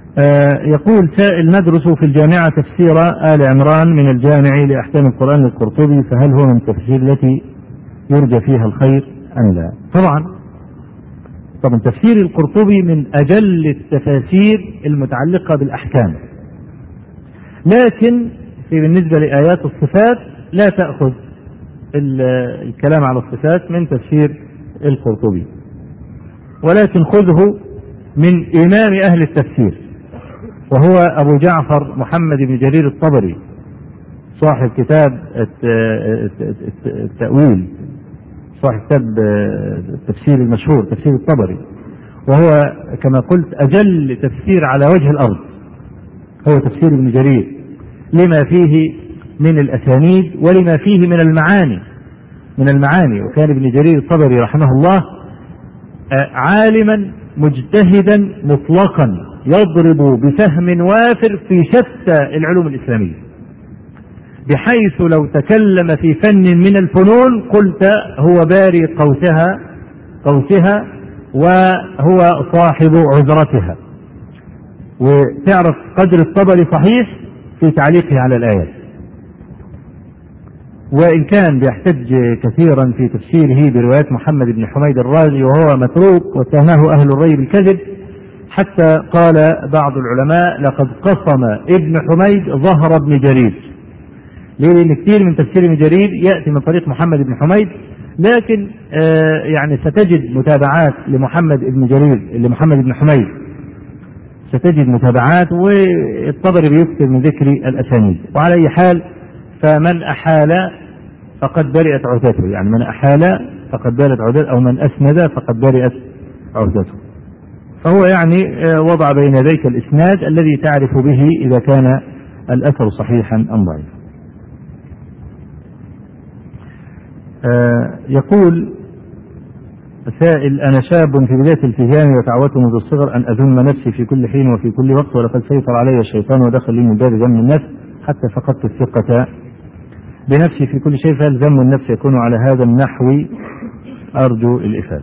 آه يقول سائل ندرس في الجامعة تفسير آل عمران من الجامع لأحكام القرآن للقرطبي فهل هو من التفسير التي يرجى فيها الخير أم لا؟ طبعا طبعا تفسير القرطبي من أجل التفاسير المتعلقة بالأحكام لكن في بالنسبة لآيات الصفات لا تأخذ الكلام على الصفات من تفسير القرطبي ولكن خذه من إمام أهل التفسير وهو أبو جعفر محمد بن جرير الطبري صاحب كتاب التأويل صاحب كتاب التفسير المشهور تفسير الطبري وهو كما قلت أجل تفسير على وجه الأرض هو تفسير ابن جرير لما فيه من الأسانيد ولما فيه من المعاني من المعاني وكان ابن جرير الطبري رحمه الله عالما مجتهدا مطلقا يضرب بفهم وافر في شتى العلوم الإسلامية بحيث لو تكلم في فن من الفنون قلت هو باري قوسها قوسها وهو صاحب عذرتها وتعرف قدر الطبري صحيح في تعليقه على الآيات وإن كان بيحتج كثيرا في تفسيره بروايات محمد بن حميد الرازي وهو متروك واتهمه أهل الري بالكذب حتى قال بعض العلماء لقد قصم ابن حميد ظهر ابن جرير ليه لأن كثير من تفسير ابن جرير يأتي من طريق محمد بن حميد لكن آه يعني ستجد متابعات لمحمد بن جرير لمحمد بن حميد ستجد متابعات والطبري بيكثر من ذكر الأسانيد وعلى أي حال فمن أحال فقد برئت عهدته يعني من أحال فقد برئت عهدته أو من أسند فقد برئت عهدته فهو يعني وضع بين يديك الإسناد الذي تعرف به إذا كان الأثر صحيحا أم ضعيفا يقول سائل أنا شاب في بداية التزامي وتعودت منذ الصغر أن أذم نفسي في كل حين وفي كل وقت ولقد سيطر علي الشيطان ودخل لي من باب ذم النفس حتى فقدت الثقة بنفسي في كل شيء فهل ذم النفس يكون على هذا النحو أرجو الإفادة.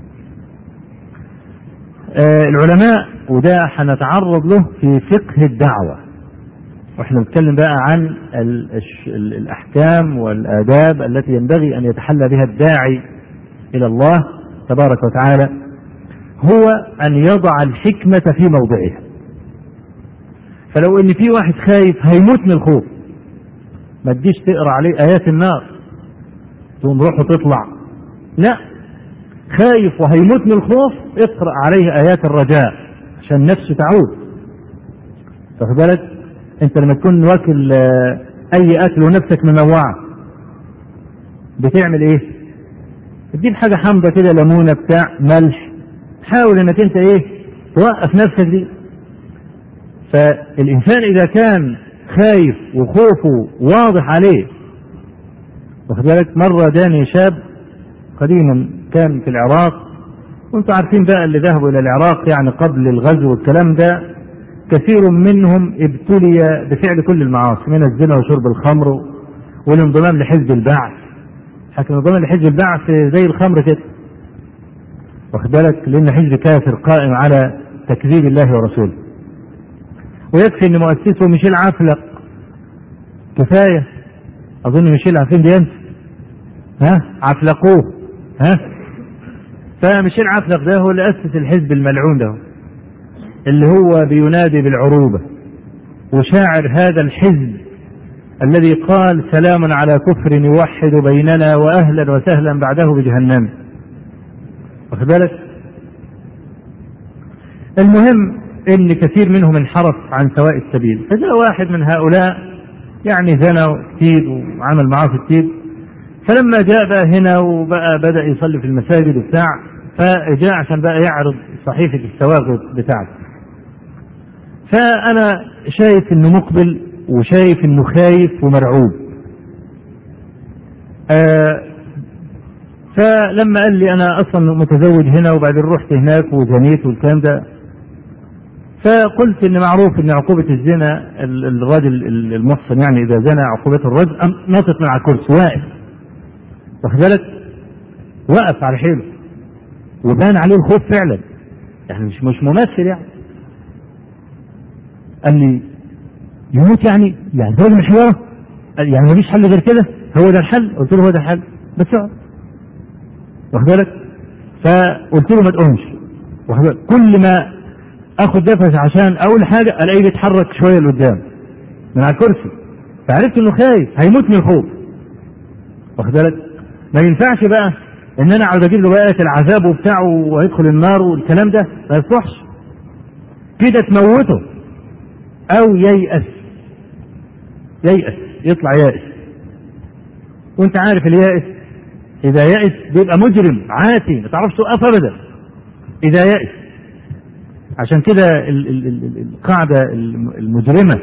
آه العلماء وده حنتعرض له في فقه الدعوة واحنا بنتكلم بقى عن الأحكام والآداب التي ينبغي أن يتحلى بها الداعي إلى الله تبارك وتعالى هو أن يضع الحكمة في موضعها فلو ان في واحد خايف هيموت من الخوف ما تجيش تقرا عليه ايات النار تقوم روحه تطلع لا خايف وهيموت من الخوف اقرا عليه ايات الرجاء عشان نفسه تعود واخد بالك انت لما تكون واكل اي اكل ونفسك منوعه بتعمل ايه تجيب حاجه حامضه كده ليمونه بتاع ملح حاول انك انت ايه توقف نفسك دي فالإنسان إذا كان خايف وخوفه واضح عليه واخد بالك مرة جاني شاب قديما كان في العراق وانتم عارفين بقى اللي ذهبوا إلى العراق يعني قبل الغزو والكلام ده كثير منهم ابتلي بفعل كل المعاصي من الزنا وشرب الخمر والانضمام لحزب البعث حكم الانضمام لحزب البعث زي الخمر كده واخد بالك لأن حزب كافر قائم على تكذيب الله ورسوله ويكفي ان مؤسسه ميشيل عفلق كفايه اظن ميشيل عارفين بينسى ها عفلقوه ها فميشيل عفلق ده هو اللي اسس الحزب الملعون ده اللي هو بينادي بالعروبه وشاعر هذا الحزب الذي قال سلام على كفر يوحد بيننا واهلا وسهلا بعده بجهنم واخد بالك المهم ان كثير منهم انحرف عن سواء السبيل فجاء واحد من هؤلاء يعني زنى كتير وعمل معاصي كتير فلما جاء بقى هنا وبقى بدا يصلي في المساجد وبتاع فجاء عشان بقى يعرض صحيفه السواقط بتاعته فانا شايف انه مقبل وشايف انه خايف ومرعوب آه فلما قال لي انا اصلا متزوج هنا وبعدين رحت هناك وزنيت والكلام ده فقلت ان معروف ان عقوبة الزنا الرجل المحصن يعني اذا زنى عقوبة الرجل نطت من على الكرسي واقف واخد بالك وقف على حيله وبان عليه الخوف فعلا يعني مش مش ممثل يعني قال لي يموت يعني يعني ده من الحجاره قال يعني مفيش حل غير كده هو ده الحل قلت له هو ده الحل بس اقعد واخد بالك فقلت له ما تقومش واخد بالك كل ما اخد نفس عشان اقول حاجه الاقيه بيتحرك شويه لقدام من على الكرسي فعرفت انه خايف هيموت من الخوف واخد بالك ما ينفعش بقى ان انا اقعد اجيب له بقى العذاب وبتاعه وهيدخل النار والكلام ده ما يصلحش كده تموته او ييأس ييأس يطلع يائس وانت عارف اليائس اذا يائس بيبقى مجرم عاتي ما تعرفش توقف ابدا اذا يائس عشان كده ال- ال- ال- القاعدة المجرمة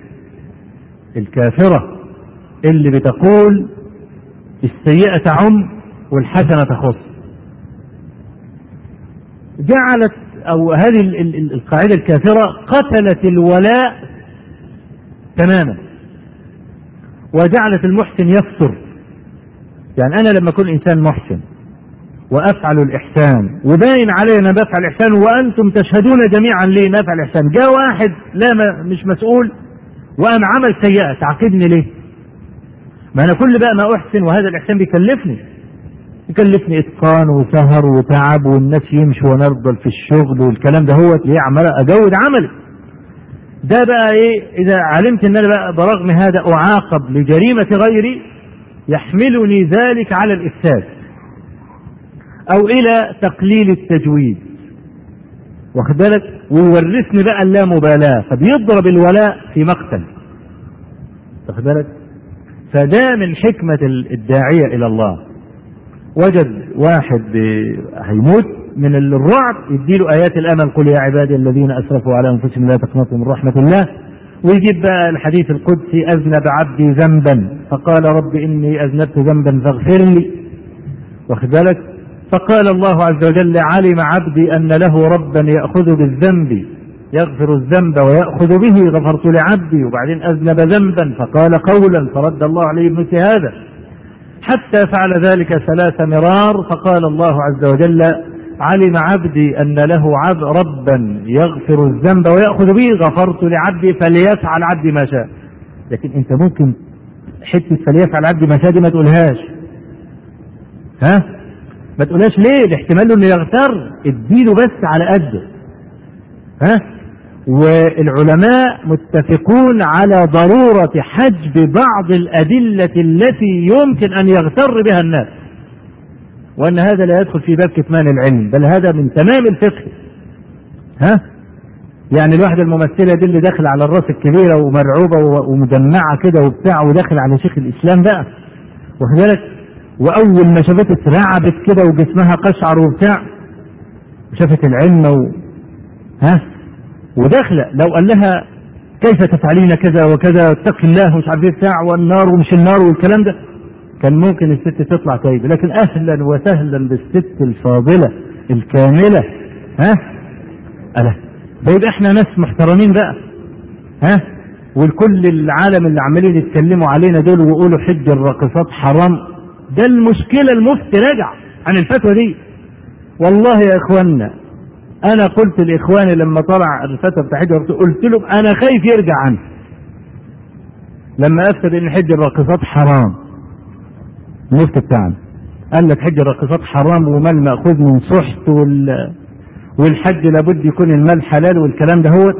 الكافرة اللي بتقول السيئة تعم والحسنة تخص جعلت أو هذه ال- ال- القاعدة الكافرة قتلت الولاء تماما وجعلت المحسن يفتر يعني أنا لما أكون إنسان محسن وافعل الاحسان وباين علي انا بفعل الاحسان وانتم تشهدون جميعا لي ما افعل الاحسان جاء واحد لا ما مش مسؤول وقام عمل سيئه تعاقبني ليه؟ ما انا كل بقى ما احسن وهذا الاحسان بيكلفني يكلفني اتقان وسهر وتعب والناس يمشوا وانا افضل في الشغل والكلام ده هو ليه عمال اجود عملي ده بقى ايه اذا علمت ان انا بقى برغم هذا اعاقب لجريمه غيري يحملني ذلك على الافساد او الى تقليل التجويد واخد بالك ويورثني بقى اللامبالاه فبيضرب الولاء في مقتل واخد بالك فده من حكمة الداعية إلى الله وجد واحد هيموت من الرعب يديله آيات الأمل قل يا عبادي الذين أسرفوا على أنفسهم لا تقنطوا من رحمة الله ويجيب بقى الحديث القدسي أذنب عبدي ذنبا فقال رب إني أذنبت ذنبا فاغفر لي واخد بالك فقال الله عز وجل علم عبدي أن له ربا يأخذ بالذنب يغفر الذنب ويأخذ به غفرت لعبدي وبعدين أذنب ذنبا فقال قولا فرد الله عليه بمثل هذا حتى فعل ذلك ثلاث مرار فقال الله عز وجل علم عبدي أن له عب ربا يغفر الذنب ويأخذ به غفرت لعبدي فليفعل عبدي ما شاء لكن أنت ممكن حتة فليفعل عبدي ما شاء دي ما تقولهاش ها ما تقولهاش ليه الاحتمال انه يغتر اديله بس على قده ها والعلماء متفقون على ضرورة حجب بعض الأدلة التي يمكن أن يغتر بها الناس وأن هذا لا يدخل في باب كتمان العلم بل هذا من تمام الفقه ها يعني الواحدة الممثلة دي اللي داخل على الراس الكبيرة ومرعوبة ومدمعة كده وبتاع وداخل على شيخ الإسلام بقى واخد بالك وأول ما شافته اترعبت كده وجسمها قشعر وبتاع شافت العلم و... ها وداخله لو قال لها كيف تفعلين كذا وكذا اتق الله ومش عارف ايه بتاع والنار ومش النار والكلام ده كان ممكن الست تطلع طيبه لكن اهلا وسهلا بالست الفاضله الكامله ها ألا ده احنا ناس محترمين بقى ها والكل العالم اللي عمالين يتكلموا علينا دول ويقولوا حج الراقصات حرام ده المشكله المفتي رجع عن الفتوى دي والله يا اخوانا انا قلت لاخواني لما طلع الفتوى بتاع حج قلت لهم انا خايف يرجع عنه لما افتى ان حج الراقصات حرام المفتي بتاعنا قال لك حج الراقصات حرام ومال ماخوذ من سحت وال والحج لابد يكون المال حلال والكلام ده هو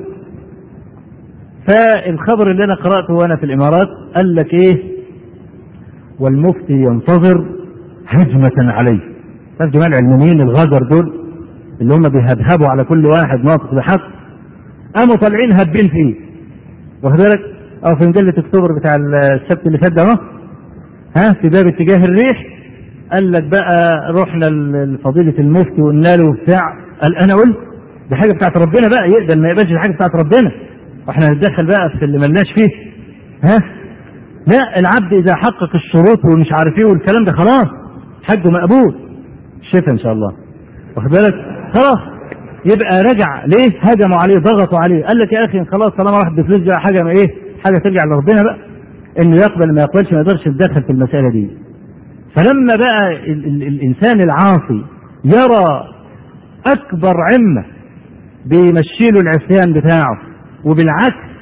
فالخبر اللي انا قراته وانا في الامارات قال لك ايه والمفتي ينتظر هجمة عليه شايف جماعة العلمانيين الغدر دول اللي هم بيهبهبوا على كل واحد ناطق بحق قاموا طالعين هابين فيه واخد بالك او في مجلة اكتوبر بتاع السبت اللي فات ده اهو ها في باب اتجاه الريح قال لك بقى رحنا لفضيلة المفتي وقلنا له بتاع قال انا قلت دي حاجة بتاعت ربنا بقى يقبل ما يقبلش حاجة بتاعت ربنا واحنا نتدخل بقى في اللي ملناش فيه ها لا العبد اذا حقق الشروط ومش عارف ايه والكلام ده خلاص حجه مقبول الشفا ان شاء الله واخد بالك خلاص يبقى رجع ليه هجموا عليه ضغطوا عليه قال لك يا اخي خلاص طالما واحد بفلوس بقى حاجه ما ايه حاجه ترجع لربنا بقى انه يقبل ما يقبلش ما يقدرش يتدخل في المساله دي فلما بقى ال ال الانسان العاصي يرى اكبر عمه بيمشي له العصيان بتاعه وبالعكس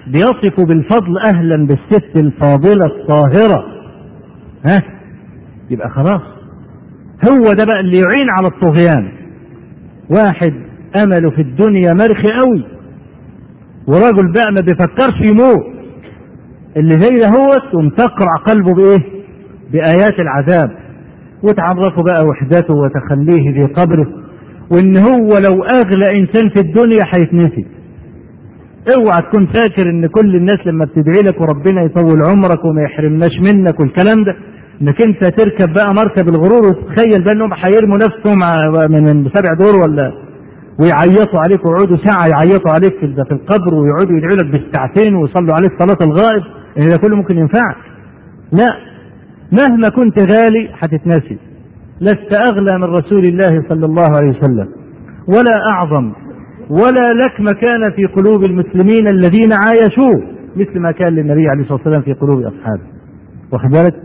بيصف بالفضل أهلا بالست الفاضلة الطاهرة ها يبقى خلاص هو ده بقى اللي يعين على الطغيان واحد أمله في الدنيا مرخي قوي ورجل بقى ما بيفكرش يموت اللي زي ده هو تقوم تقرع قلبه بإيه؟ بآيات العذاب وتعرفه بقى وحدته وتخليه في قبره وإن هو لو أغلى إنسان في الدنيا هيتنسي اوعى تكون فاكر ان كل الناس لما بتدعي لك وربنا يطول عمرك وما يحرمناش منك والكلام ده انك انت تركب بقى مركب الغرور وتتخيل بقى انهم هيرموا نفسهم من سبع دور ولا ويعيطوا عليك ويقعدوا ساعة يعيطوا عليك في في القبر ويقعدوا يدعوا لك بالساعتين ويصلوا عليك صلاة الغائب ان ده كله ممكن ينفعك. لا مهما كنت غالي هتتنسي. لست اغلى من رسول الله صلى الله عليه وسلم ولا اعظم ولا لك مكان في قلوب المسلمين الذين عايشوه مثل ما كان للنبي عليه الصلاه والسلام في قلوب اصحابه. واخد بالك؟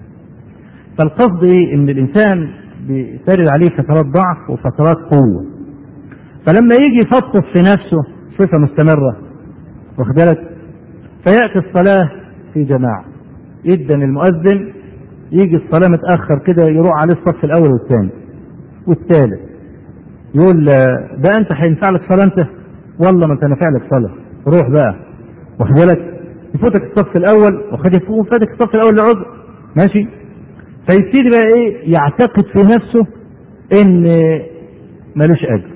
فالقصد ايه؟ ان الانسان بيترد عليه فترات ضعف وفترات قوه. فلما يجي يفطس في نفسه صفه مستمره واخد بالك؟ فياتي الصلاه في جماعه. يدن المؤذن يجي الصلاه متاخر كده يروح عليه الصف الاول والثاني والثالث. يقول ده انت هينفع لك صلاه انت؟ والله ما انت نافع لك صلاه. روح بقى. واخد بالك؟ يفوتك الصف الاول وقد يفوتك الصف الاول لعذر. ماشي؟ فيبتدي بقى ايه يعتقد في نفسه ان ملوش اجر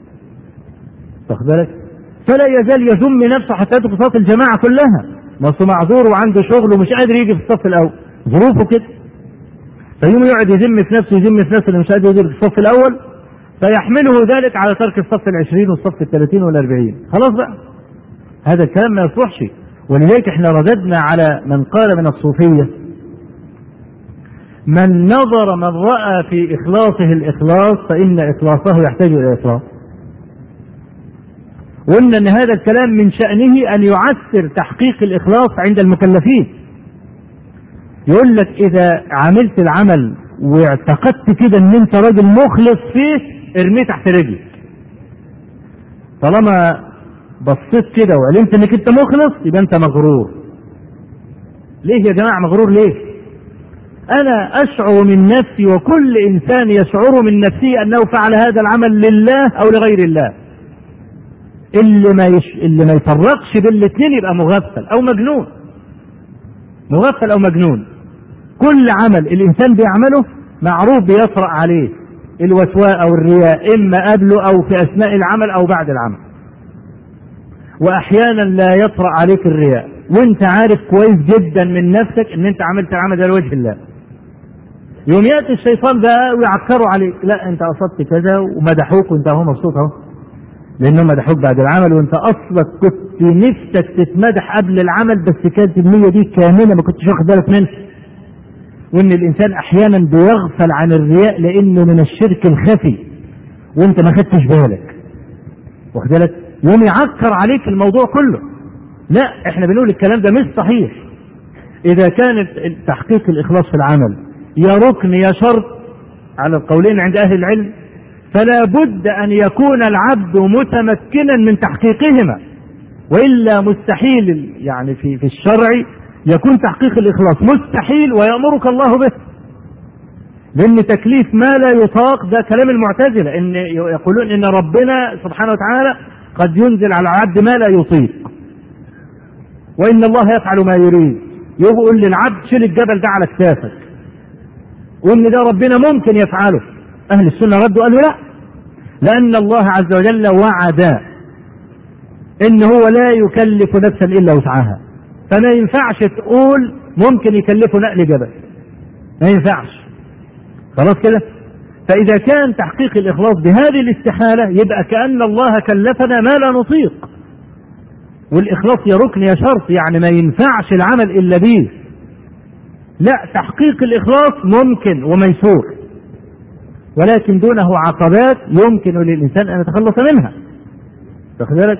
واخد بالك فلا يزال يذم نفسه حتى يدخل صلاه الجماعه كلها ما هو معذور وعنده شغل ومش قادر يجي في الصف الاول ظروفه كده فيوم يقعد يذم في نفسه يذم في نفسه اللي مش قادر يجي في الصف الاول فيحمله ذلك على ترك الصف العشرين والصف الثلاثين والاربعين خلاص بقى هذا الكلام ما يصلحش ولذلك احنا رددنا على من قال من الصوفيه من نظر من رأى في إخلاصه الإخلاص فإن إخلاصه يحتاج إلى إخلاص وقلنا أن هذا الكلام من شأنه أن يعسر تحقيق الإخلاص عند المكلفين يقول لك إذا عملت العمل واعتقدت كده أن أنت راجل مخلص فيه ارميه تحت رجلك طالما بصيت كده وعلمت انك انت مخلص يبقى انت مغرور ليه يا جماعه مغرور ليه أنا أشعر من نفسي وكل إنسان يشعر من نفسه أنه فعل هذا العمل لله أو لغير الله. اللي ما يش... اللي ما يفرقش بين الاثنين يبقى مغفل أو مجنون. مغفل أو مجنون. كل عمل الإنسان بيعمله معروف بيطرأ عليه الوسواء أو الرياء إما قبله أو في أثناء العمل أو بعد العمل. وأحيانا لا يطرأ عليك الرياء وأنت عارف كويس جدا من نفسك أن أنت عملت العمل ده لوجه الله. يوم ياتي الشيطان بقى ويعكروا عليك لا انت قصدت كذا ومدحوك وانت اهو مبسوط اهو لانهم مدحوك بعد العمل وانت اصلك كنت نفسك تتمدح قبل العمل بس كانت النيه دي كامله ما كنتش واخد بالك منها وان الانسان احيانا بيغفل عن الرياء لانه من الشرك الخفي وانت ما خدتش بالك واخد بالك يوم يعكر عليك الموضوع كله لا احنا بنقول الكلام ده مش صحيح اذا كانت تحقيق الاخلاص في العمل يا ركن يا شرط على القولين عند أهل العلم فلا بد أن يكون العبد متمكنا من تحقيقهما وإلا مستحيل يعني في في الشرع يكون تحقيق الإخلاص مستحيل ويأمرك الله به لأن تكليف ما لا يطاق ده كلام المعتزلة إن يقولون إن ربنا سبحانه وتعالى قد ينزل على العبد ما لا يطيق وإن الله يفعل ما يريد يقول للعبد شيل الجبل ده على كتافك وان ده ربنا ممكن يفعله اهل السنه ردوا قالوا لا لان الله عز وجل وعد ان هو لا يكلف نفسا الا وسعها فما ينفعش تقول ممكن يكلفه نقل جبل ما ينفعش خلاص كده فاذا كان تحقيق الاخلاص بهذه الاستحاله يبقى كان الله كلفنا ما لا نطيق والاخلاص يا ركن يا شرط يعني ما ينفعش العمل الا به لا تحقيق الإخلاص ممكن وميسور ولكن دونه عقبات يمكن للإنسان أن يتخلص منها واخد بالك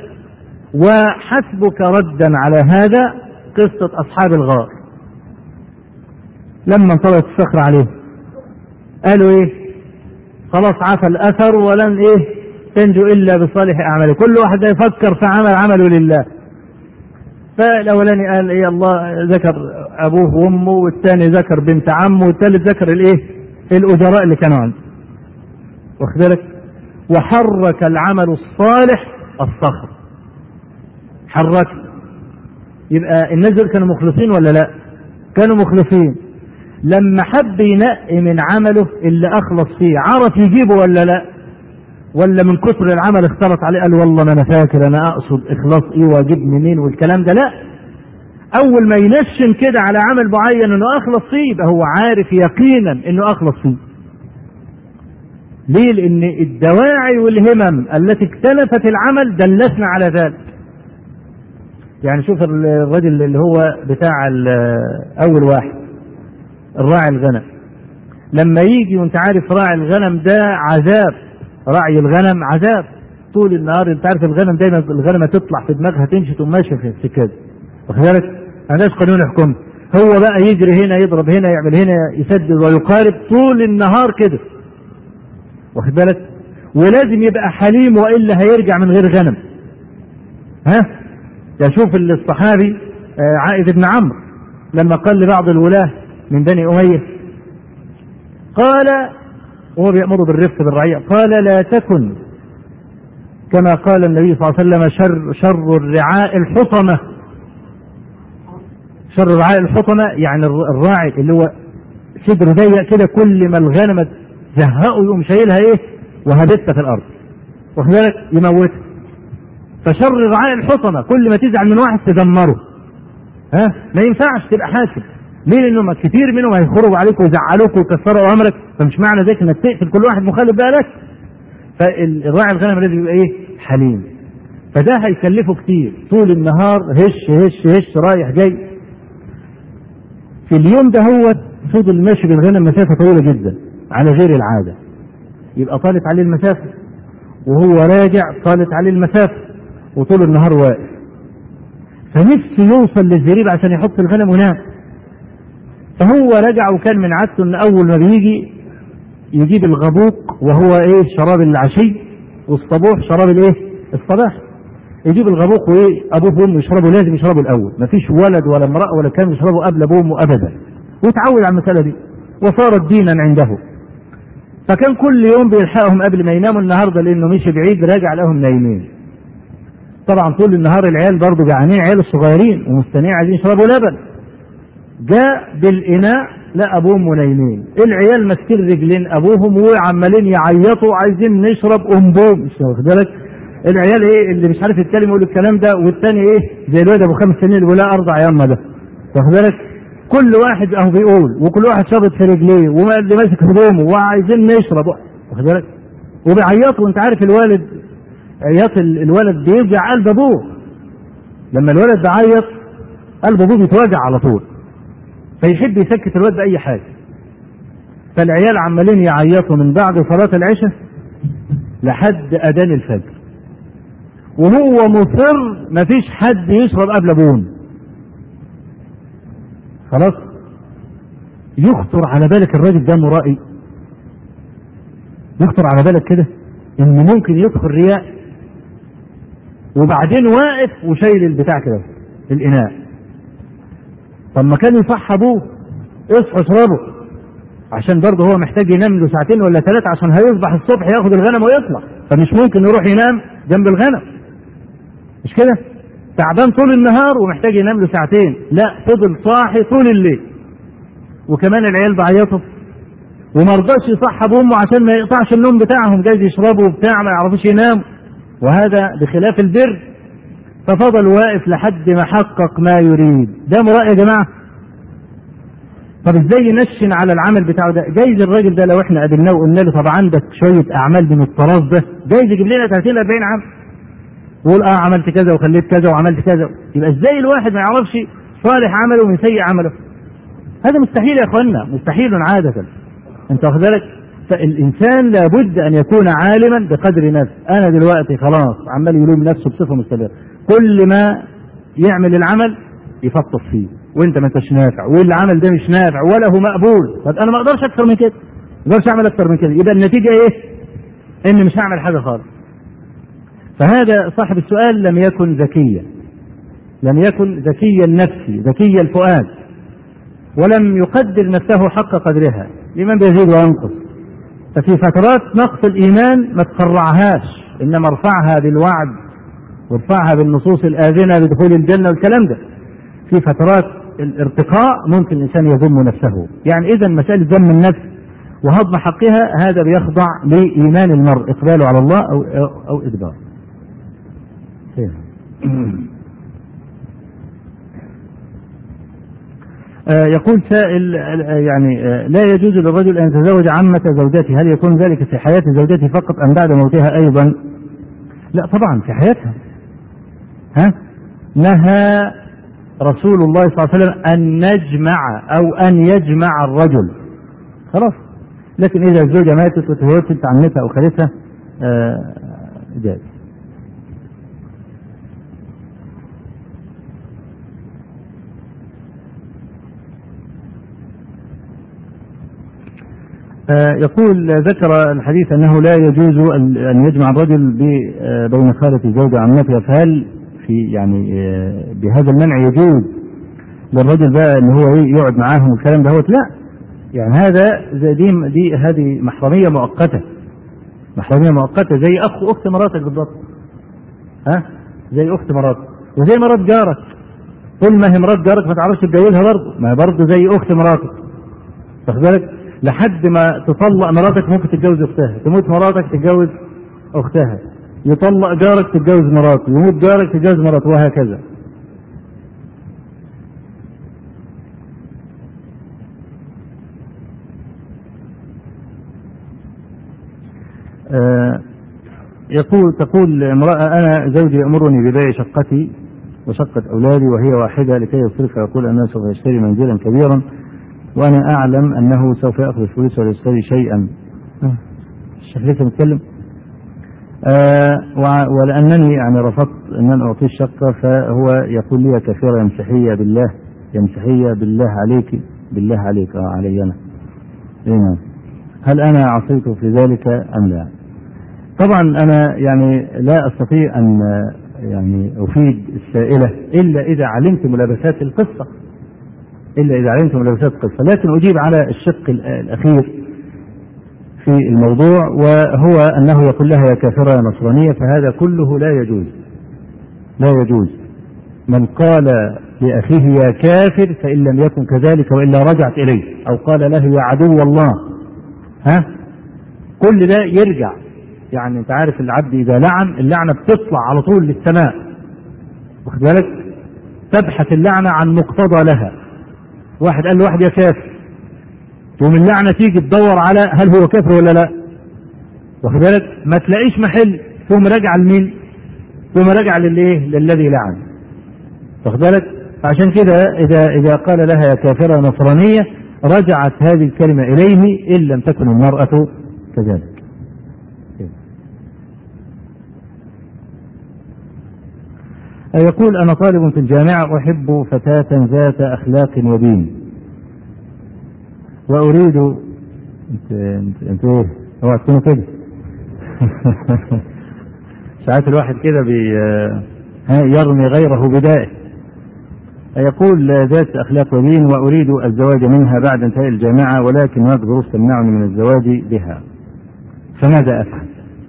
وحسبك ردا على هذا قصة أصحاب الغار لما انطلقت الصخرة عليه قالوا إيه خلاص عفى الأثر ولن إيه تنجو إلا بصالح أعماله كل واحد يفكر في عمل عمله لله فالاولاني قال ايه الله ذكر ابوه وامه والثاني ذكر بنت عمه والثالث ذكر الايه الاجراء اللي كانوا عنده واخد بالك وحرك العمل الصالح الصخر حرك يبقى الناس دول كانوا مخلصين ولا لا كانوا مخلصين لما حب ينقي من عمله اللي اخلص فيه عرف يجيبه ولا لا ولا من كثر العمل اختلط عليه قال والله ما انا فاكر انا اقصد اخلاص ايه واجيب منين والكلام ده لا اول ما ينشن كده على عمل معين انه اخلص فيه يبقى هو عارف يقينا انه اخلص فيه ليه لان الدواعي والهمم التي اكتنفت العمل دلتنا على ذلك يعني شوف الرجل اللي هو بتاع اول واحد الراعي الغنم لما يجي وانت عارف راعي الغنم ده عذاب راعي الغنم عذاب طول النهار انت عارف الغنم دايما الغنمه تطلع في دماغها تمشي تقوم ماشيه في السكه واخد بالك مالهاش قانون يحكم هو بقى يجري هنا يضرب هنا يعمل هنا يسدد ويقارب طول النهار كده واخد بالك ولازم يبقى حليم والا هيرجع من غير غنم ها يشوف الصحابي عائد بن عمرو لما قال لبعض الولاة من بني أمية قال وهو بيأمر بالرفق بالرعية قال لا تكن كما قال النبي صلى الله عليه وسلم شر شر الرعاء الحطمة شر الرعاء الحطمة يعني الراعي اللي هو صدره ضيق كده كل ما الغنمة زهقه يقوم شايلها ايه وهبتها في الأرض واخد بالك يموتها فشر الرعاء الحطمة كل ما تزعل من واحد تدمره ها ما ينفعش تبقى حاكم ليه لانه كتير منهم هيخرجوا عليك ويزعلوك ويكسروا امرك فمش معنى ذلك انك تقتل كل واحد مخالف بقى لك فالراعي الغنم لازم يبقى ايه حليم فده هيكلفه كتير طول النهار هش هش هش رايح جاي في اليوم ده هو فضل ماشي بالغنم مسافه طويله جدا على غير العاده يبقى طالت عليه المسافه وهو راجع طالت عليه المسافه وطول النهار واقف فنفسه يوصل للزريب عشان يحط الغنم وينام فهو رجع وكان من عادته ان اول ما بيجي يجيب الغبوق وهو ايه شراب العشي والصبوح شراب الايه الصباح يجيب الغبوق وايه ابوه وامه يشربوا لازم يشربوا الاول ما فيش ولد ولا امراه ولا كان يشربوا قبل ابوه وامه ابدا وتعود على المساله دي وصارت دينا عنده فكان كل يوم بيلحقهم قبل ما يناموا النهارده لانه مشي بعيد راجع لهم نايمين طبعا طول النهار العيال برضه جعانين عيال الصغيرين ومستنيين عايزين يشربوا لبن جاء بالإناء لا أبوهم نايمين العيال ماسكين رجلين أبوهم وعمالين يعيطوا عايزين نشرب أنبوم مش واخد بالك العيال ايه اللي مش عارف يتكلم يقول الكلام ده والتاني ايه زي الواد ابو خمس سنين اللي بيقول لا ارضع ياما ده واخد بالك كل واحد اهو بيقول وكل واحد شابط في رجليه واللي ماسك هدومه وعايزين نشرب واخد بالك وبيعيطوا وانت عارف الوالد عياط الولد بيوجع قلب ابوه لما الولد بيعيط قلب ابوه بيتوجع على طول فيحب يسكت الولد باي حاجه فالعيال عمالين يعيطوا من بعد صلاه العشاء لحد اذان الفجر وهو مصر مفيش حد يشرب قبل ابوه خلاص يخطر على بالك الراجل ده مرائي يخطر على بالك كده ان ممكن يدخل رياء وبعدين واقف وشايل البتاع كده الاناء طب ما كان يصح ابوه اصحوا اشربوا عشان برضه هو محتاج ينام له ساعتين ولا ثلاثة عشان هيصبح الصبح ياخد الغنم ويطلع فمش ممكن يروح ينام جنب الغنم مش كده تعبان طول النهار ومحتاج ينام له ساعتين لا فضل صاحي طول الليل وكمان العيال بعيطوا وما رضاش يصحب امه عشان ما يقطعش النوم بتاعهم جايز يشربوا وبتاع ما يعرفوش يناموا وهذا بخلاف البر ففضل واقف لحد ما حقق ما يريد ده مرأي يا جماعه طب ازاي ينشن على العمل بتاعه ده جايز الراجل ده لو احنا قابلناه وقلنا له طب عندك شويه اعمال من الطراز ده جايز يجيب لنا 30 40 عمل ويقول اه عملت كذا وخليت كذا وعملت كذا يبقى ازاي الواحد ما يعرفش صالح عمله من سيء عمله هذا مستحيل يا اخوانا مستحيل عاده انت واخد بالك فالانسان لابد ان يكون عالما بقدر نفسه انا دلوقتي خلاص عمال يلوم نفسه بصفه مستمره كل ما يعمل العمل يفطس فيه وانت ما انتش نافع والعمل ده مش نافع ولا هو مقبول طب انا ما اقدرش اكثر من كده ما اقدرش اعمل اكثر من كده يبقى النتيجه ايه ان مش هعمل حاجه خالص فهذا صاحب السؤال لم يكن ذكيا لم يكن ذكي النفس ذكي الفؤاد ولم يقدر نفسه حق قدرها لمن بيزيد وينقص ففي فترات نقص الإيمان ما تفرعهاش إنما ارفعها بالوعد وارفعها بالنصوص الآذنة بدخول الجنة والكلام ده في فترات الارتقاء ممكن الإنسان يذم نفسه يعني إذا مسألة ذم النفس وهضم حقها هذا بيخضع لإيمان المرء إقباله على الله أو أو, أو إدباره يقول سائل يعني لا يجوز للرجل ان يتزوج عمة زوجته، هل يكون ذلك في حياة زوجته فقط ام بعد موتها ايضا؟ لا طبعا في حياتها. ها؟ نهى رسول الله صلى الله عليه وسلم ان نجمع او ان يجمع الرجل. خلاص. لكن اذا الزوجة ماتت وتزوجت عمتها او خالتها آه جائز. يقول ذكر الحديث انه لا يجوز ان يجمع الرجل بين خالة زوج عمته فهل في يعني بهذا المنع يجوز للرجل بقى ان هو يقعد معاهم والكلام ده لا يعني هذا زي دي, دي هذه محرميه مؤقته محرميه مؤقته زي اخ اخت مراتك بالضبط ها زي اخت مراتك وزي مرات جارك طول ما هي مرات جارك ما تعرفش تتجوزها برضه ما هي برضه زي اخت مراتك واخد بالك لحد ما تطلق مراتك ممكن تتجوز اختها تموت مراتك تتجوز اختها يطلق جارك تتجوز مراته يموت جارك تتجوز مراته وهكذا آه يقول تقول امرأة أنا زوجي يأمرني ببيع شقتي وشقة أولادي وهي واحدة لكي يصرفها يقول أنه سوف يشتري منزلا كبيرا وأنا أعلم أنه سوف يأخذ الفلوس ولا يشتري شيئا الشيخ لسه متكلم آه ولأنني يعني رفضت أن أنا أعطيه الشقة فهو يقول لي كثيرا يمسحية بالله يمسحية بالله عليك بالله عليك آه علي أنا إيه هل أنا عصيت في ذلك أم لا طبعا أنا يعني لا أستطيع أن يعني أفيد السائلة إلا إذا علمت ملابسات القصة إلا إذا علمت ملابسات القصة لكن أجيب على الشق الأخير في الموضوع وهو أنه يقول لها يا كافرة يا نصرانية فهذا كله لا يجوز لا يجوز من قال لأخيه يا كافر فإن لم يكن كذلك وإلا رجعت إليه أو قال له يا عدو الله ها كل ده يرجع يعني انت عارف العبد اذا لعن اللعنه بتطلع على طول للسماء واخد بالك تبحث اللعنه عن مقتضى لها واحد قال له واحد يا كافر تقوم اللعنه تيجي تدور على هل هو كافر ولا لا واخد بالك ما تلاقيش محل تقوم راجع لمين تقوم راجع للايه للذي لعن واخد بالك عشان كده اذا اذا قال لها يا كافره نصرانيه رجعت هذه الكلمه اليه ان لم تكن المراه كذلك يقول أنا طالب في الجامعة أحب فتاة ذات أخلاق ودين وأريد أنت أنت, انت إيه؟ اوعى تكونوا كده ساعات الواحد كده بي يرمي غيره بدائه يقول ذات أخلاق ودين وأريد الزواج منها بعد انتهاء الجامعة ولكن هناك ظروف تمنعني من الزواج بها فماذا أفعل؟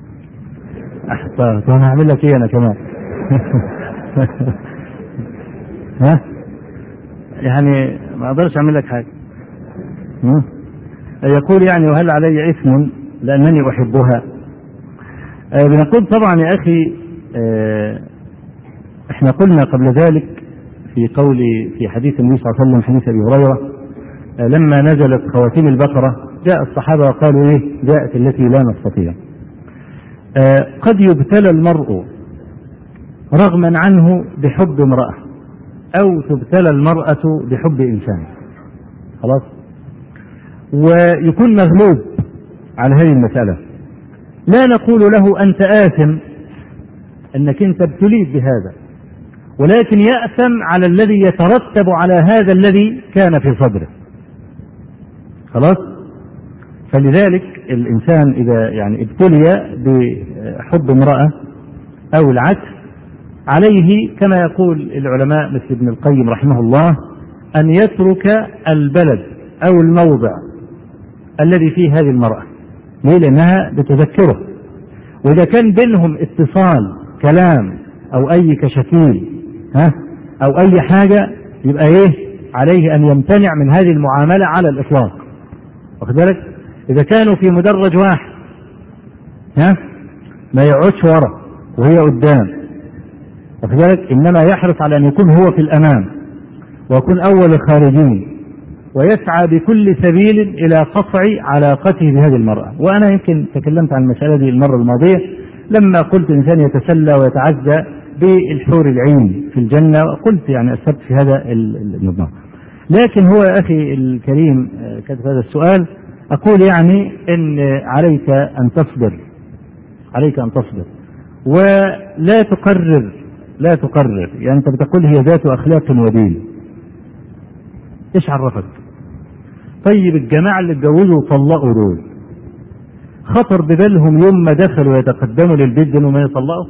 طيب أنا أعمل لك إيه أنا كمان؟ ها يعني ما اقدرش اعمل لك حاجه يقول يعني وهل علي اثم لانني احبها آه بنقول طبعا يا اخي آه احنا قلنا قبل ذلك في قول في حديث النبي صلى الله عليه وسلم حديث ابي هريره آه لما نزلت خواتيم البقره جاء الصحابه وقالوا ايه جاءت التي لا نستطيع قد يبتلى المرء رغما عنه بحب امرأة أو تبتلى المرأة بحب إنسان خلاص ويكون مغلوب على هذه المسألة لا نقول له أنت آثم أنك أنت ابتليت بهذا ولكن يأثم على الذي يترتب على هذا الذي كان في صدره خلاص فلذلك الإنسان إذا يعني ابتلي بحب امرأة أو العكس عليه كما يقول العلماء مثل ابن القيم رحمه الله أن يترك البلد أو الموضع الذي فيه هذه المرأة ليه لأنها بتذكره وإذا كان بينهم اتصال كلام أو أي كشكيل ها أو أي حاجة يبقى إيه عليه أن يمتنع من هذه المعاملة على الإطلاق واخد بالك إذا كانوا في مدرج واحد ها ما يقعدش ورا وهي قدام واخد بالك إنما يحرص على أن يكون هو في الأمام ويكون أول الخارجين ويسعى بكل سبيل إلى قطع علاقته بهذه المرأة وأنا يمكن تكلمت عن المسألة دي المرة الماضية لما قلت إنسان يتسلى ويتعزى بالحور العين في الجنة قلت يعني أسبت في هذا النظام لكن هو يا أخي الكريم كتب هذا السؤال أقول يعني إن عليك أن تصبر عليك أن تصبر ولا تقرر لا تقرر يعني أنت بتقول هي ذات أخلاق ودين إيش عرفك طيب الجماعة اللي اتجوزوا وطلقوا دول خطر ببالهم يوم ما دخلوا يتقدموا للبيت دول وما يطلقوا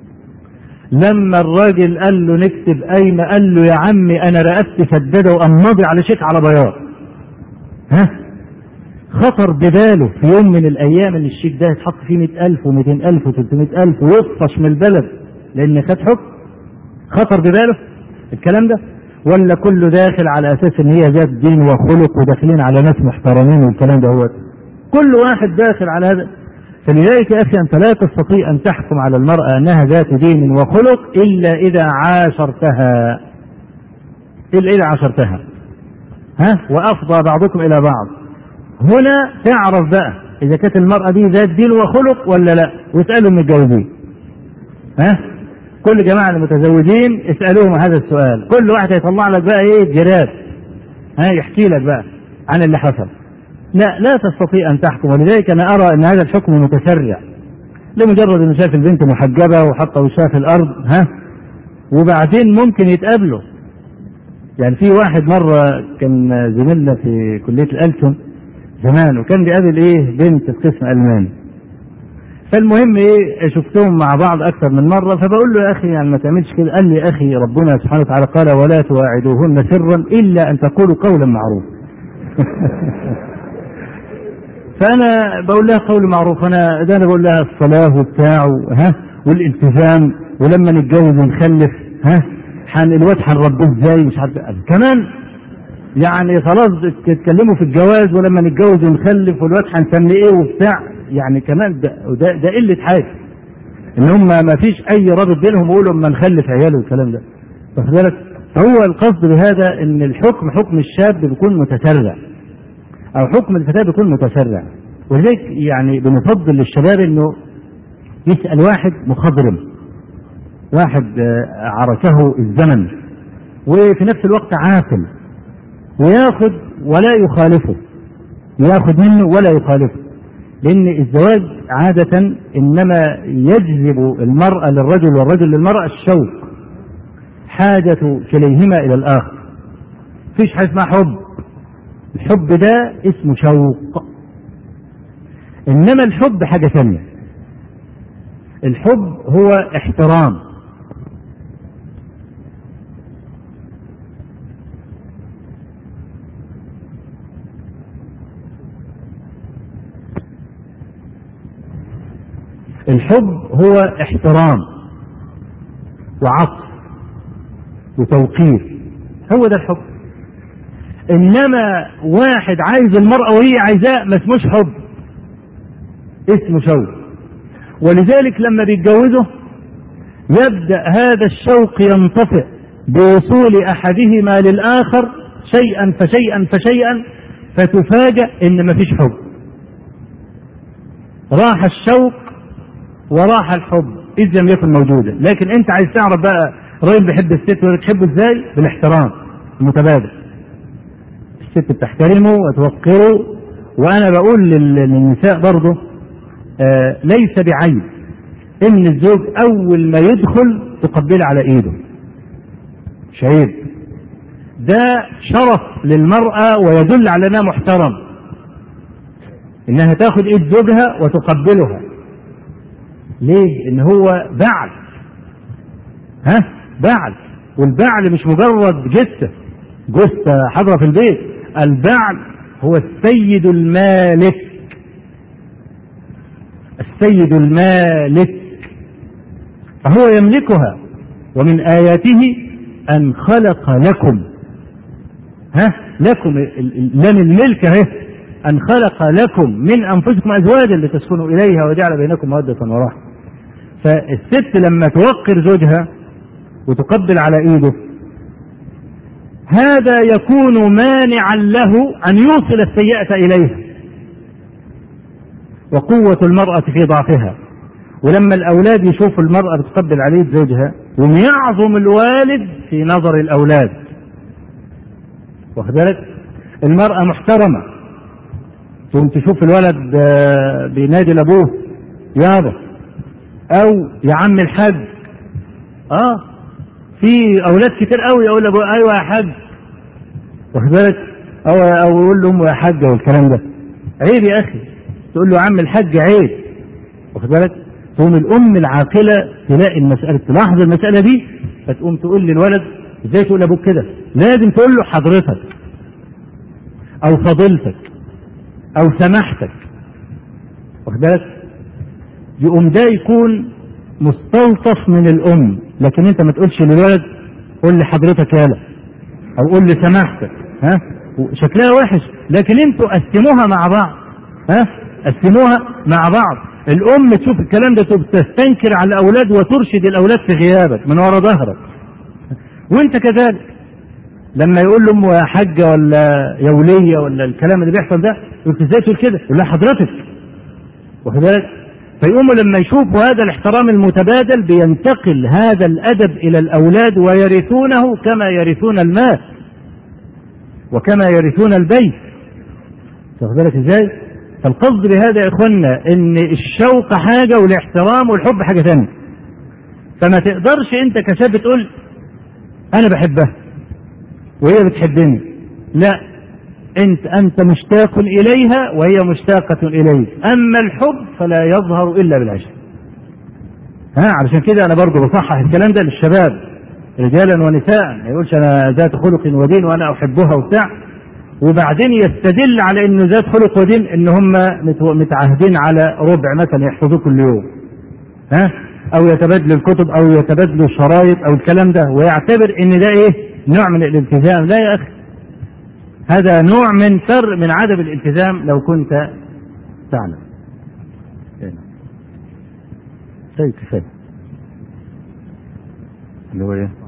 لما الراجل قال له نكتب قايمة قال له يا عمي أنا رقبتي سدادة وقام ماضي على شيك على بياض ها خطر بباله في يوم من الأيام إن الشيك ده يتحط فيه 100000 و200000 و300000 ويطفش من البلد لأن خد حكم خطر بباله الكلام ده ولا كله داخل على أساس إن هي ذات دين وخلق وداخلين على ناس محترمين والكلام ده هو كل واحد داخل على هذا فلذلك يا أخي أنت لا تستطيع أن تحكم على المرأة أنها ذات دين وخلق إلا إذا عاشرتها إلا إذا عاشرتها ها وأفضى بعضكم إلى بعض هنا تعرف بقى إذا كانت المرأة دي ذات دين وخلق ولا لا واسألوا المتجوزين ها كل جماعة المتزوجين اسألوهم هذا السؤال كل واحد يطلع لك بقى ايه جراب ها يحكي لك بقى عن اللي حصل لا لا تستطيع أن تحكم ولذلك أنا أرى أن هذا الحكم متسرع لمجرد أنه شاف البنت محجبة وحط وشها في الأرض ها وبعدين ممكن يتقابلوا يعني في واحد مرة كان زميلنا في كلية الألسن زمان وكان بيقابل إيه بنت في قسم ألماني فالمهم ايه شفتهم مع بعض اكثر من مره فبقول له يا اخي يعني ما تعملش كده قال لي يا اخي ربنا سبحانه وتعالى قال ولا تواعدوهن سرا الا ان تقولوا قولا معروفا فانا بقول لها قول معروف انا ده انا بقول لها الصلاه وبتاع ها والالتزام ولما نتجوز ونخلف ها حن الواد هنربيه ازاي مش عارف كمان يعني خلاص تتكلموا في الجواز ولما نتجوز ونخلف والواد هنسميه ايه وبتاع يعني كمان ده ده, ده قله حاجه ان هم ما فيش اي رابط بينهم يقولوا اما نخلف عيال والكلام ده واخد بالك هو القصد بهذا ان الحكم حكم الشاب بيكون متسرع او حكم الفتاه بيكون متسرع ولذلك يعني بنفضل للشباب انه يسال واحد مخضرم واحد عركه الزمن وفي نفس الوقت عاقل وياخذ ولا يخالفه ياخذ منه ولا يخالفه لأن الزواج عادة إنما يجذب المرأة للرجل والرجل للمرأة الشوق حاجة كليهما إلى الآخر فيش حاجة اسمها حب الحب ده اسمه شوق إنما الحب حاجة ثانية الحب هو احترام الحب هو احترام وعطف وتوقير هو ده الحب انما واحد عايز المرأة وهي عايزاه ما اسموش حب اسمه شوق ولذلك لما بيتجوزوا يبدأ هذا الشوق ينطفئ بوصول احدهما للاخر شيئا فشيئا فشيئا فتفاجأ ان مفيش حب راح الشوق وراح الحب إذ لم يكن موجودا لكن أنت عايز تعرف بقى الراجل بيحب الست ولا تحبه إزاي بالاحترام المتبادل الست بتحترمه وتوقره وأنا بقول للنساء برضه آه ليس بعيب إن الزوج أول ما يدخل تقبل على إيده مش عيب ده شرف للمرأة ويدل على أنها محترم إنها تاخد إيد زوجها وتقبلها ليه؟ إن هو بعد ها بعل والبعل مش مجرد جثة جثة حاضرة في البيت البعل هو السيد المالك السيد المالك فهو يملكها ومن آياته أن خلق لكم ها لكم لم الملك اهي أن خلق لكم من أنفسكم أزواجا لتسكنوا إليها وجعل بينكم مودة ورحمة فالست لما توقر زوجها وتقبل على إيده هذا يكون مانعا له أن يوصل السيئة إليها وقوة المرأة في ضعفها ولما الأولاد يشوفوا المرأة بتقبل عليه زوجها ويعظم الوالد في نظر الأولاد واخد بالك المرأة محترمة تقوم تشوف الولد بينادي لأبوه يابا أو يا عم الحاج اه في أولاد كتير قوي يقول لأبوه أيوه يا حاج واخد بالك أو أو يقول له أمه يا حاجة والكلام ده عيب يا أخي تقول له يا عم الحاج عيب واخد بالك تقوم الام العاقله تلاقي المساله تلاحظ المساله دي فتقوم تقول للولد ازاي تقول لابوك كده لازم تقول له حضرتك او فضيلتك او سماحتك واخد بالك يقوم ده يكون مستلطف من الام لكن انت ما تقولش للولد قول لي حضرتك يالا او قول لي سماحتك ها شكلها وحش لكن انتوا قسموها مع بعض ها قسموها مع بعض الام تشوف الكلام ده تستنكر على الاولاد وترشد الاولاد في غيابك من وراء ظهرك وانت كذلك لما يقول له امه يا حاجه ولا يا وليه ولا الكلام اللي بيحصل ده يقول ازاي تقول كده؟ يقول لها حضرتك واخد بالك؟ فيقوموا لما يشوفوا هذا الاحترام المتبادل بينتقل هذا الادب الى الاولاد ويرثونه كما يرثون المال وكما يرثون البيت واخد بالك ازاي؟ فالقصد بهذا يا اخوانا ان الشوق حاجه والاحترام والحب حاجه ثانيه فما تقدرش انت كشاب تقول انا بحبها وهي بتحبني لا انت انت مشتاق اليها وهي مشتاقه اليك اما الحب فلا يظهر الا بالعشق ها علشان كده انا برضه بصحح الكلام ده للشباب رجالا ونساء ما يقولش انا ذات خلق ودين وانا احبها وبتاع وبعدين يستدل على انه ذات خلق ودين ان هم متعهدين على ربع مثلا يحفظوه كل يوم ها او يتبادلوا الكتب او يتبادلوا الشرايط او الكلام ده ويعتبر ان ده ايه نوع من الالتزام لا يا اخي هذا نوع من فر من عدم الالتزام لو كنت تعلم طيب كفايه اللي هو ايه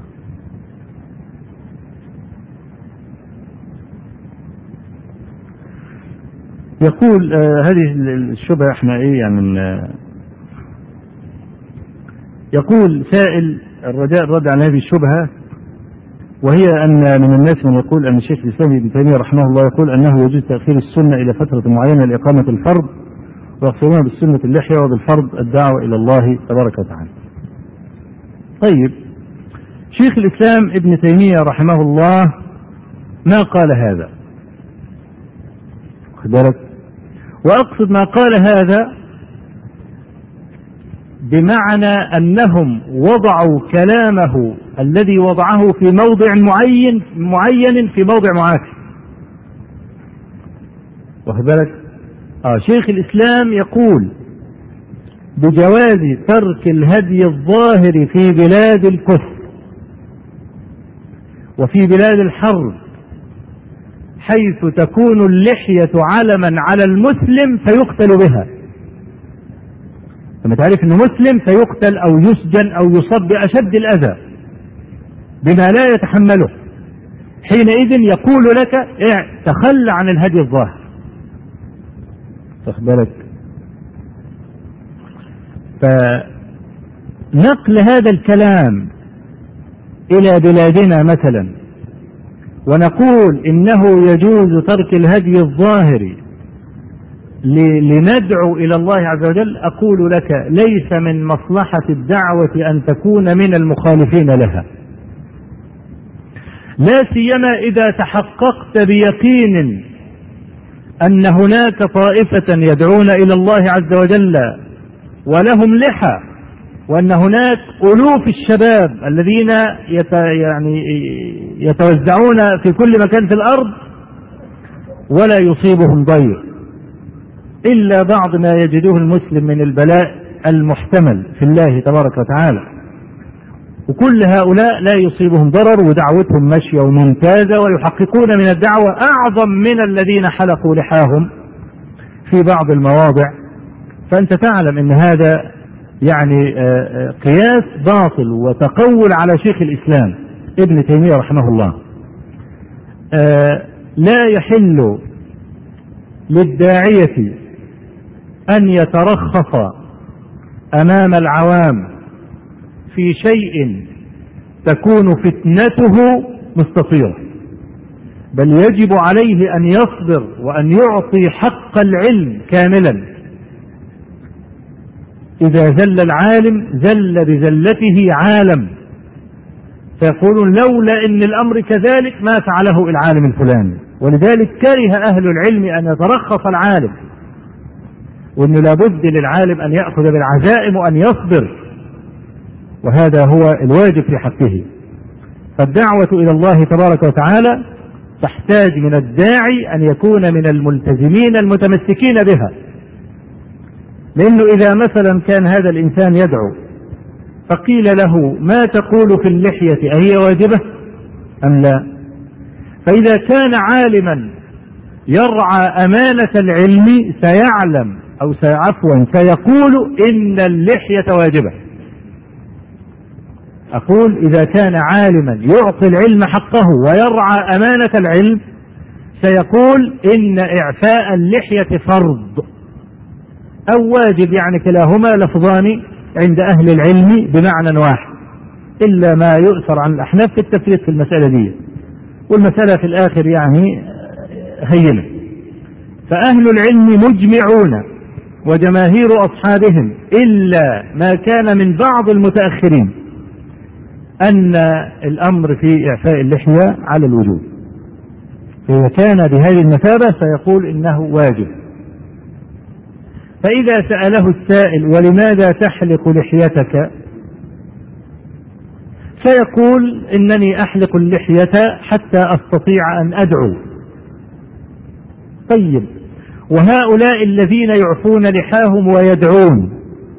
يقول آه هذه الشبهة احنا ايه يعني آه يقول سائل الرجاء الرد على هذه الشبهة وهي أن من الناس من يقول أن الشيخ الإسلام ابن تيمية رحمه الله يقول أنه يجوز تأخير السنة إلى فترة معينة لإقامة الفرض ويقصرون بالسنة اللحية وبالفرض الدعوة إلى الله تبارك وتعالى. طيب شيخ الإسلام ابن تيمية رحمه الله ما قال هذا خد بالك وأقصد ما قال هذا بمعنى أنهم وضعوا كلامه الذي وضعه في موضع معين معين في موضع معاكس واخد بالك آه شيخ الإسلام يقول بجواز ترك الهدي الظاهر في بلاد الكفر وفي بلاد الحرب حيث تكون اللحية علما على المسلم فيقتل بها لما تعرف انه مسلم فيقتل او يسجن او يصاب باشد الاذى بما لا يتحمله حينئذ يقول لك إيه تخلى عن الهدي الظاهر واخد بالك فنقل هذا الكلام الى بلادنا مثلا ونقول انه يجوز ترك الهدي الظاهر لندعو الى الله عز وجل اقول لك ليس من مصلحه الدعوه ان تكون من المخالفين لها لا سيما اذا تحققت بيقين ان هناك طائفه يدعون الى الله عز وجل ولهم لحى وأن هناك ألوف الشباب الذين يت يعني يتوزعون في كل مكان في الأرض ولا يصيبهم ضير إلا بعض ما يجده المسلم من البلاء المحتمل في الله تبارك وتعالى وكل هؤلاء لا يصيبهم ضرر ودعوتهم ماشية وممتازة ويحققون من الدعوة أعظم من الذين حلقوا لحاهم في بعض المواضع فأنت تعلم أن هذا يعني قياس باطل وتقول على شيخ الإسلام ابن تيمية رحمه الله لا يحل للداعية أن يترخص أمام العوام في شيء تكون فتنته مستطيرة بل يجب عليه أن يصبر وأن يعطي حق العلم كاملا إذا زل العالم زل بزلته عالم فيقولون لولا ان الامر كذلك ما فعله العالم الفلاني ولذلك كره اهل العلم ان يترخص العالم وانه لابد للعالم ان ياخذ بالعزائم وان يصبر وهذا هو الواجب في حقه فالدعوه الى الله تبارك وتعالى تحتاج من الداعي ان يكون من الملتزمين المتمسكين بها لانه اذا مثلا كان هذا الانسان يدعو فقيل له ما تقول في اللحية أهي واجبة أم لا فإذا كان عالما يرعى أمانة العلم سيعلم أو عفوا سيقول إن اللحية واجبة أقول إذا كان عالما يعطي العلم حقه ويرعى أمانة العلم سيقول إن إعفاء اللحية فرض أو واجب يعني كلاهما لفظان عند أهل العلم بمعنى واحد إلا ما يؤثر عن الأحناف في التفريق في المسألة دي والمسألة في الآخر يعني هينة فأهل العلم مجمعون وجماهير أصحابهم إلا ما كان من بعض المتأخرين أن الأمر في إعفاء اللحية على الوجوب فإذا كان بهذه المثابة سيقول إنه واجب فإذا سأله السائل ولماذا تحلق لحيتك سيقول إنني أحلق اللحية حتى أستطيع أن أدعو طيب وهؤلاء الذين يعفون لحاهم ويدعون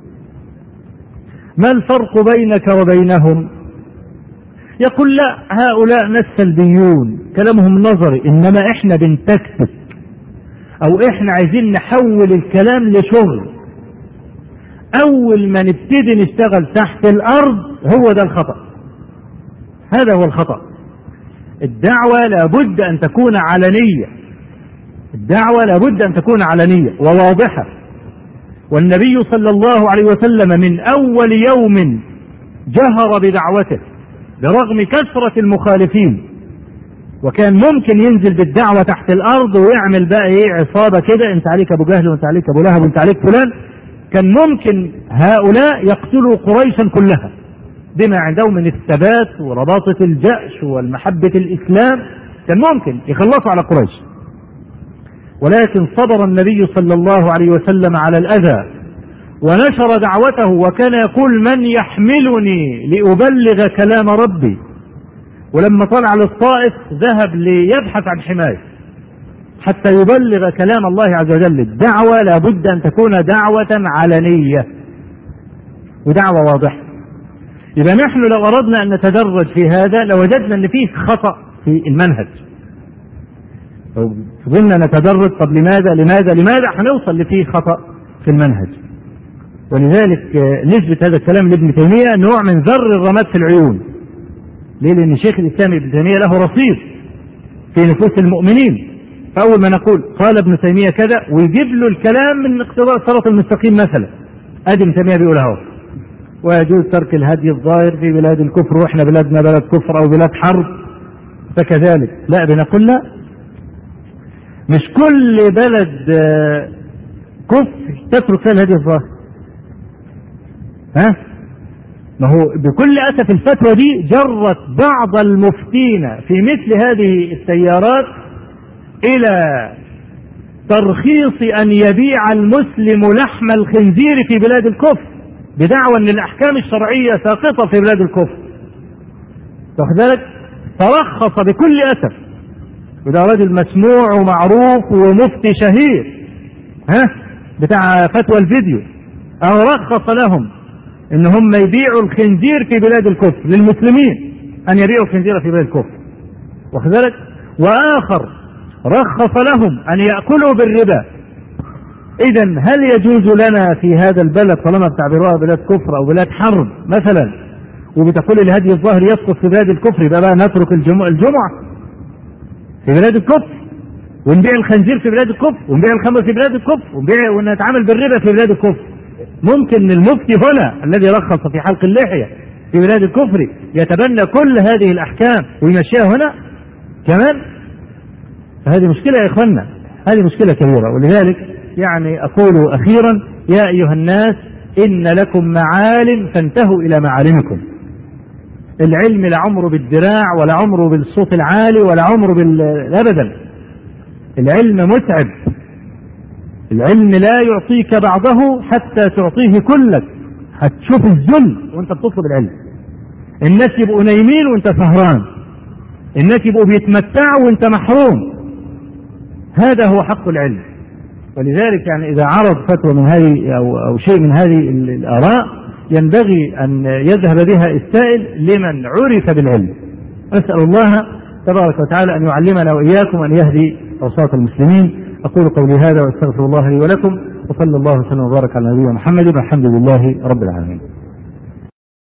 ما الفرق بينك وبينهم يقول لا هؤلاء ناس سلبيون كلامهم نظري إنما إحنا بنتكتك او احنا عايزين نحول الكلام لشغل اول ما نبتدي نشتغل تحت الارض هو ده الخطأ هذا هو الخطأ الدعوة لابد ان تكون علنية الدعوة لابد ان تكون علنية وواضحة والنبي صلى الله عليه وسلم من اول يوم جهر بدعوته برغم كثرة المخالفين وكان ممكن ينزل بالدعوة تحت الأرض ويعمل بقى إيه عصابة كده أنت عليك أبو جهل وأنت عليك أبو لهب وأنت عليك فلان كان ممكن هؤلاء يقتلوا قريشا كلها بما عندهم من الثبات ورباطة الجأش والمحبة الإسلام كان ممكن يخلصوا على قريش ولكن صبر النبي صلى الله عليه وسلم على الأذى ونشر دعوته وكان يقول من يحملني لأبلغ كلام ربي ولما طلع للطائف ذهب ليبحث عن حماية حتى يبلغ كلام الله عز وجل الدعوة لابد أن تكون دعوة علنية ودعوة واضحة إذا نحن لو أردنا أن نتدرج في هذا لوجدنا أن فيه خطأ في المنهج لو فضلنا نتدرج طب لماذا لماذا لماذا هنوصل لفيه خطأ في المنهج ولذلك نسبة هذا الكلام لابن تيمية نوع من ذر الرماد في العيون ليه؟ لأن شيخ الإسلام ابن تيمية له رصيد في نفوس المؤمنين فأول ما نقول قال ابن تيمية كذا ويجيب له الكلام من اقتضاء الصراط المستقيم مثلا أدي ابن تيمية بيقول أهو ويجوز ترك الهدي الظاهر في بلاد الكفر وإحنا بلادنا بلد كفر أو بلاد حرب فكذلك لا بنقول لا مش كل بلد كفر تترك فيها الهدي الظاهر ها ما هو بكل أسف الفتوى دي جرت بعض المفتين في مثل هذه السيارات إلى ترخيص أن يبيع المسلم لحم الخنزير في بلاد الكفر بدعوى ان الاحكام الشرعيه ساقطه في بلاد الكفر واخد بالك فرخص بكل اسف وده راجل مسموع ومعروف ومفتي شهير ها بتاع فتوى الفيديو او رخص لهم ان هم يبيعوا الخنزير في بلاد الكفر للمسلمين ان يبيعوا الخنزير في بلاد الكفر واخد بالك واخر رخص لهم ان ياكلوا بالربا اذا هل يجوز لنا في هذا البلد طالما بتعبروها بلاد كفر او بلاد حرب مثلا وبتقول الهدي الظاهر يسقط في بلاد الكفر يبقى بقى نترك الجمعة, الجمعة في بلاد الكفر ونبيع الخنزير في بلاد الكفر ونبيع الخمر في بلاد الكفر ونبيع ونتعامل بالربا في بلاد الكفر ممكن المفتي هنا الذي رخص في حلق اللحية في بلاد الكفر يتبنى كل هذه الأحكام ويمشيها هنا كمان فهذه مشكلة يا إخوانا هذه مشكلة كبيرة ولذلك يعني أقول أخيرا يا أيها الناس إن لكم معالم فانتهوا إلى معالمكم العلم لا عمره بالدراع ولا عمره بالصوت العالي ولا عمره بال أبدا العلم متعب العلم لا يعطيك بعضه حتى تعطيه كلك هتشوف الذل وانت بتطلب العلم الناس يبقوا نايمين وانت سهران الناس يبقوا بيتمتعوا وانت محروم هذا هو حق العلم ولذلك يعني إذا عرض فتوى من هذه أو, أو شيء من هذه الآراء ينبغي أن يذهب بها السائل لمن عرف بالعلم أسأل الله تبارك وتعالى أن يعلمنا وإياكم أن يهدي أوساط المسلمين أقول قولي هذا وأستغفر الله لي ولكم وصلى الله وسلم وبارك على نبينا محمد والحمد لله رب العالمين